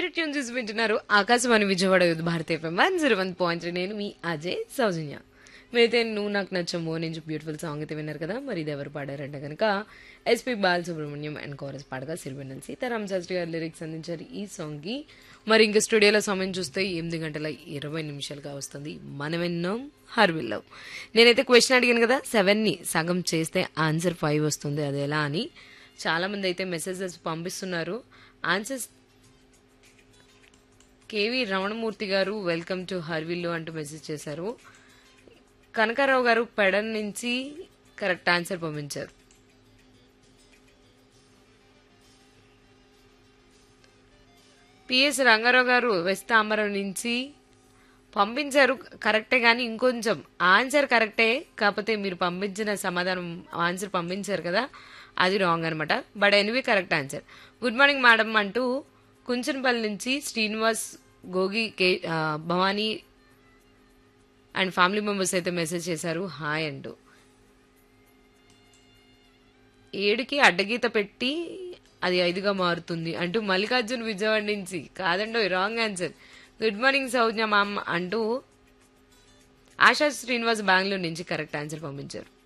favourite tune చూసి వింటున్నారు Akashvani Vijayawada youth భారతీయ FM one zero one point నేను మీ అజయ్ సౌజన్య మీరైతే నువ్వు నాకు నచ్చమో నుంచి బ్యూటిఫుల్ సాంగ్ అయితే విన్నారు కదా మరి ఇది ఎవరు పాడారంటే కనుక ఎస్పి బాలసుబ్రహ్మణ్యం అండ్ కోరస్ పాడగా సిరివెన్నెల సీతారాం శాస్త్రి గారు లిరిక్స్ అందించారు ఈ సాంగ్కి మరి ఇంకా స్టూడియోలో సమయం చూస్తే ఎనిమిది గంటల ఇరవై నిమిషాలుగా వస్తుంది మనం విన్నాం హర్విల్లవ్ నేనైతే క్వశ్చన్ అడిగాను కదా సెవెన్ని సగం చేస్తే ఆన్సర్ ఫైవ్ వస్తుంది అది ఎలా అని చాలా మంది అయితే మెసేజెస్ పంపిస్తున్నారు ఆన్సర్స్ కేవి రమణమూర్తి గారు వెల్కమ్ టు హర్విల్లు అంటూ మెసేజ్ చేశారు కనకారావు గారు పెడన్ నుంచి కరెక్ట్ ఆన్సర్ పంపించారు పిఎస్ రంగారావు గారు వెస్ట్ ఆమరం నుంచి పంపించారు కరెక్టే కానీ ఇంకొంచెం ఆన్సర్ కరెక్టే కాకపోతే మీరు పంపించిన సమాధానం ఆన్సర్ పంపించారు కదా అది రాంగ్ అనమాట but anyway correct answer good morning madam అంటూ కుంచనపల్లి నుంచి శ్రీనివాస్ గోగి కే ఆ, భవానీ అండ్ ఫ్యామిలీ మెంబర్స్ అయితే మెసేజ్ చేశారు హాయ్ అంటూ ఏడుకి అడ్డగీత పెట్టి అది ఐదుగా మారుతుంది అంటూ మల్లికార్జున్ విజయవాడ నుంచి కాదండో రాంగ్ ఆన్సర్ గుడ్ మార్నింగ్ సౌజ్ఞ మామ్ అంటూ ఆశా శ్రీనివాస్ బెంగళూరు నుంచి కరెక్ట్ ఆన్సర్ పంపించారు